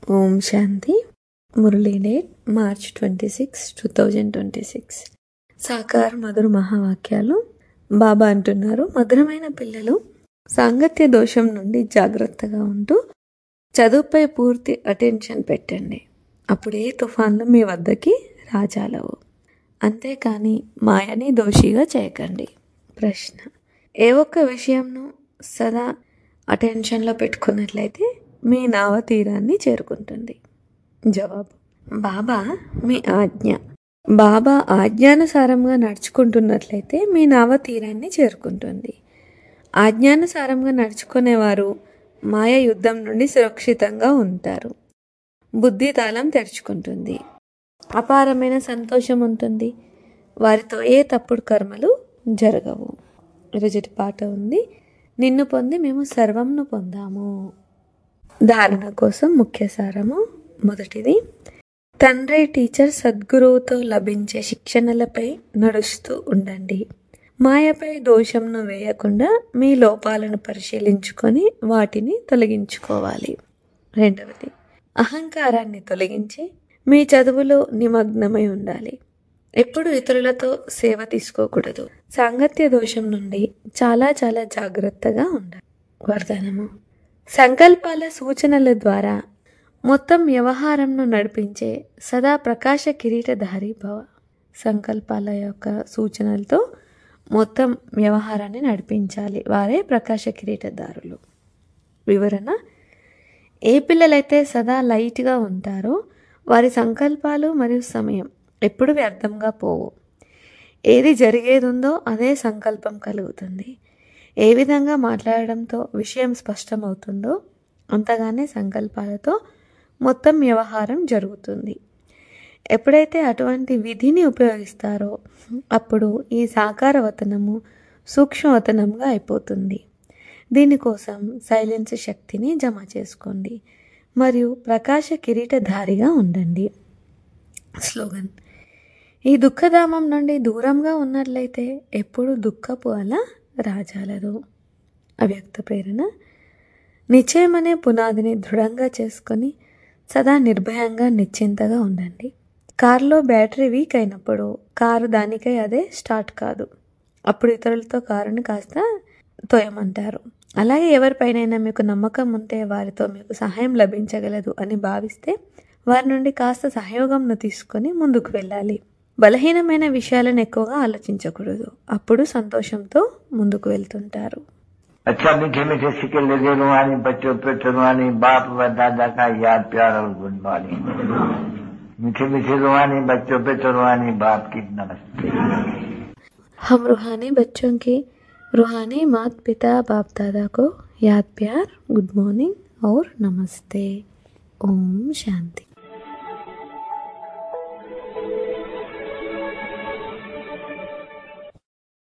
ఓం Shanti Murli date March twenty six two thousand twenty six సాకార్ మధుర మహావాక్యాలు బాబా అంటున్నారు మధురమైన పిల్లలు సాంగత్య దోషం నుండి జాగ్రత్తగా ఉంటూ చదువుపై పూర్తి అటెన్షన్ పెట్టండి అప్పుడు ఏ తుఫాన్లు మీ వద్దకి రాజాలవు అంతేకాని మాయని దోషిగా చేయకండి ప్రశ్న ఏ ఒక్క విషయంను సదా అటెన్షన్లో పెట్టుకున్నట్లయితే మీ నావ తీరాన్ని చేరుకుంటుంది జవాబు బాబా మీ ఆజ్ఞ బాబా ఆజ్ఞానుసారంగా నడుచుకుంటున్నట్లయితే మీ నావ తీరాన్ని చేరుకుంటుంది ఆజ్ఞానుసారంగా నడుచుకునేవారు మాయ యుద్ధం నుండి సురక్షితంగా ఉంటారు బుద్ధి తాళం తెరుచుకుంటుంది అపారమైన సంతోషం ఉంటుంది వారితో ఏ తప్పుడు కర్మలు జరగవు ఈరోజుటి పాట ఉంది నిన్ను పొంది మేము సర్వంను పొందాము ధారణ కోసం ముఖ్య సారము మొదటిది తండ్రి టీచర్ సద్గురువుతో లభించే శిక్షణలపై నడుస్తూ ఉండండి మాయపై దోషంను వేయకుండా మీ లోపాలను పరిశీలించుకొని వాటిని తొలగించుకోవాలి రెండవది అహంకారాన్ని తొలగించి మీ చదువులో నిమగ్నమై ఉండాలి ఎప్పుడు ఇతరులతో సేవ తీసుకోకూడదు సాంగత్య దోషం నుండి చాలా చాలా జాగ్రత్తగా ఉండాలి వరదానము సంకల్పాల సూచనల ద్వారా మొత్తం వ్యవహారంను నడిపించే సదా ప్రకాశ కిరీటధారి భవ సంకల్పాల యొక్క సూచనలతో మొత్తం వ్యవహారాన్ని నడిపించాలి వారే ప్రకాశ కిరీటదారులు వివరణ ఏ పిల్లలైతే సదా లైట్గా ఉంటారో వారి సంకల్పాలు మరియు సమయం ఎప్పుడు వ్యర్థంగా పోవు ఏది జరిగేది ఉందో అదే సంకల్పం కలుగుతుంది ఏ విధంగా మాట్లాడడంతో విషయం స్పష్టమవుతుందో అంతగానే సంకల్పాలతో మొత్తం వ్యవహారం జరుగుతుంది ఎప్పుడైతే అటువంటి విధిని ఉపయోగిస్తారో అప్పుడు ఈ సాకారవతనము సూక్ష్మవతనంగా అయిపోతుంది దీనికోసం సైలెన్స్ శక్తిని జమ చేసుకోండి మరియు ప్రకాశ కిరీటధారిగా ఉండండి స్లోగన్ ఈ దుఃఖధామం నుండి దూరంగా ఉన్నట్లయితే ఎప్పుడు దుఃఖపు అలా రాజాలదు అవ్యక్త ప్రేరణ నిశ్చయం అనే పునాదిని దృఢంగా చేసుకొని సదా నిర్భయంగా నిశ్చింతగా ఉండండి కారులో బ్యాటరీ వీక్ అయినప్పుడు కారు దానికై అదే స్టార్ట్ కాదు అప్పుడు ఇతరులతో కారుని కాస్త తోయమంటారు అలాగే ఎవరిపైనైనా మీకు నమ్మకం ఉంటే వారితో మీకు సహాయం లభించగలదు అని భావిస్తే వారి నుండి కాస్త సహయోగంను తీసుకొని ముందుకు వెళ్ళాలి బలహీనమైన విషయాలను ఎక్కువగా ఆలోచించకూడదు అప్పుడు సంతోషంతో ముందుకు వెళ్తుంటారు अच्छा मीठे मीठे सिक्के लगे रुहानी बच्चों पे रुहानी बाप व दादा का याद प्यार और गुड मॉर्निंग मीठे मीठे रुहानी बच्चों पे रुहानी बाप की नमस्ते हम रूहानी बच्चों की रूहानी माता पिता बाप दादा को याद प्यार गुड मॉर्निंग और नमस्ते ओम शांति